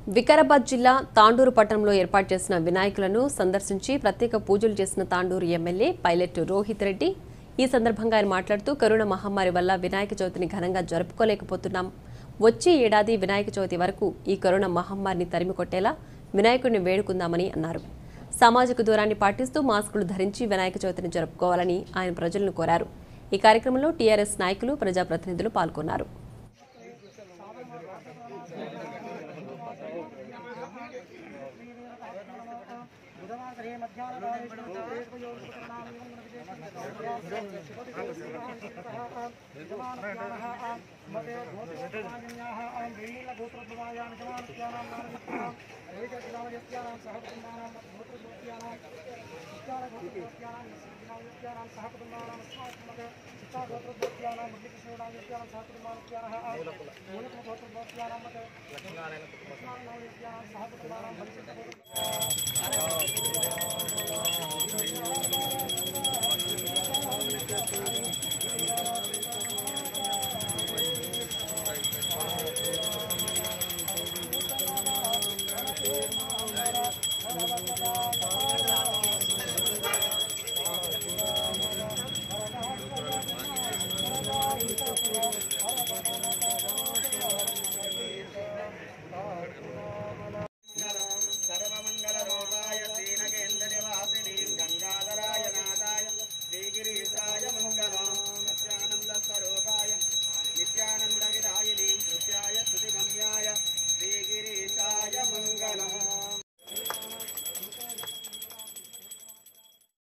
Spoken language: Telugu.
వికారాబాద్ జిల్లా తాండూరు పట్టణంలో ఏర్పాటు చేసిన వినాయకులను సందర్శించి ప్రత్యేక పూజలు చేసిన తాండూరు ఎమ్మెల్యే పైలట్ రోహిత్ రెడ్డి ఈ సందర్భంగా ఆయన మాట్లాడుతూ కరోనా మహమ్మారి వల్ల వినాయక చవితిని ఘనంగా జరుపుకోలేకపోతున్నాం వచ్చే ఏడాది వినాయక చవితి వరకు ఈ కరోనా మహమ్మారిని తరిమి కొట్టేలా వినాయకుడిని వేడుకుందామని అన్నారు సామాజిక దూరాన్ని పాటిస్తూ మాస్కులు ధరించి వినాయక చవితిని జరుపుకోవాలని ఆయన ప్రజలను కోరారు ఈ కార్యక్రమంలో టీఆర్ఎస్ నాయకులు ప్రజాప్రతినిధులు పాల్గొన్నారు బుధవాసరే